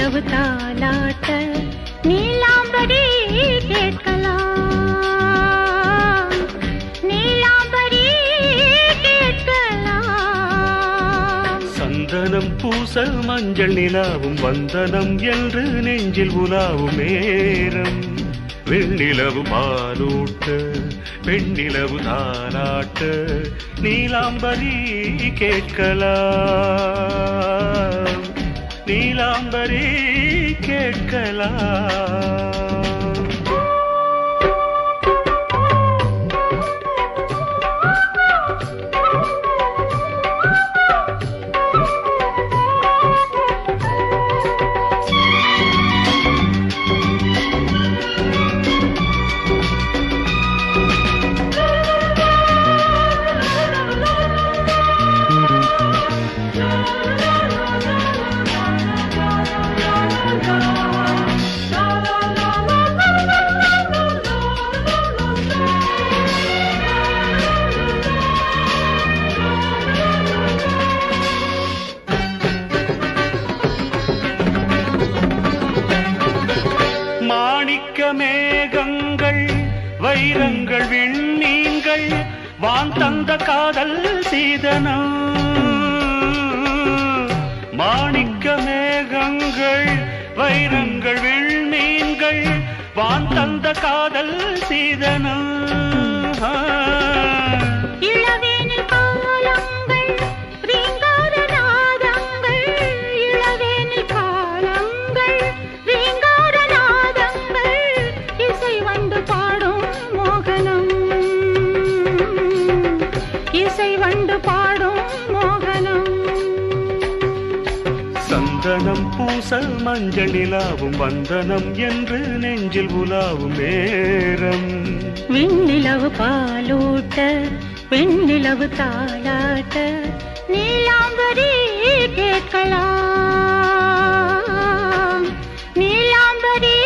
வெண்ணிலவு தாலாட்ட நீலாம்பரி கேட்கலாம் நீலாம்பரி கேட்கலாம் சந்தனம் பூச மஞ்சள் நிலாவும் வந்தனம் என்று நெஞ்சில் உலாவும் நேரம் வெண்ணிலவு பாலூட்ட பெண்ணிலவு தாலாட்ட நீலாம்பரி கேட்கலாம் நீலாம்பரி கேட்கலாம் மாணிக்க மேகங்கள் வைரங்கள் விண்ணீங்கள் வான் தந்த காதல் சீதனம் மாணிக்க மேகங்கள் வைரங்கள் விண்ணீங்கள் வான் தந்த காதல் சீதனம் இளவேனில் காலங்கள் ரீங்கார நாதங்கள் இளவேனில் காலங்கள் ரீங்கார நாதங்கள் இசை வந்து பாடும் மோகனம் இசை வந்து பாடும் மோகனம் சந்தனம் பூசல் மஞ்சள் நிலாவும் வந்தனம் என்று நெஞ்சில் உலாவும் நேரம் விண்ணிலவு பாலூட்ட பெண்ணிலவு தாளாட்ட நீலாம்பரி கேட்கலாம் நீலாம்பரி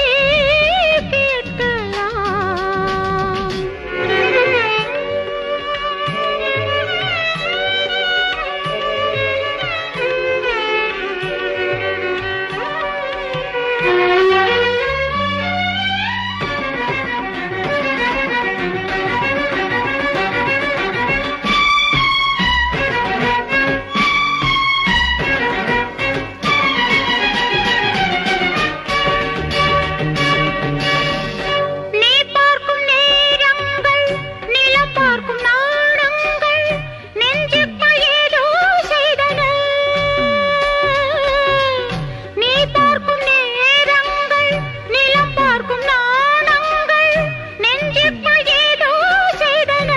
கேட்கலாம் நீ பார்க்கும் நேரங்கள் நிலம் பார்க்கும் நாணங்கள் நெஞ்சுக்குள் ஏதோ செய்தன நீ பார்க்கும் நேரங்கள் நிலம் பார்க்கும் நாணங்கள் நெஞ்சுக்குள் ஏதோ செய்தன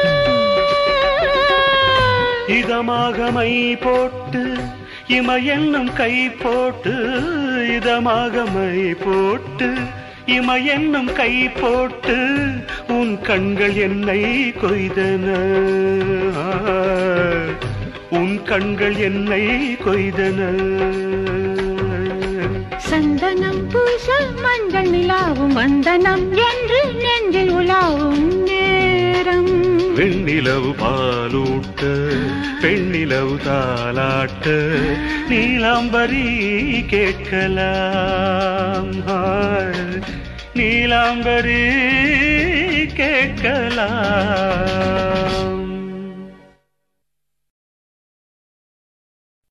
இதமாக மை போட்டு இம என்னும் கை போட்டு இதமாக மை போட்டு இம என்னும் கை போட்டு உன் கண்கள் என்னை கொய்தன உன் கண்கள் என்னை கொய்தன சந்தனம் பூச மஞ்சள் நிலாவும் வந்தனம் என்று நெஞ்சில் உலாவும் நேரம் வெண்ணிலவு பாலூட்ட பெண்ணிலவு தாலாட்ட நீலாம்பரி கேட்கலாம் ஆ, நீலாம்பரி கேட்கலாம்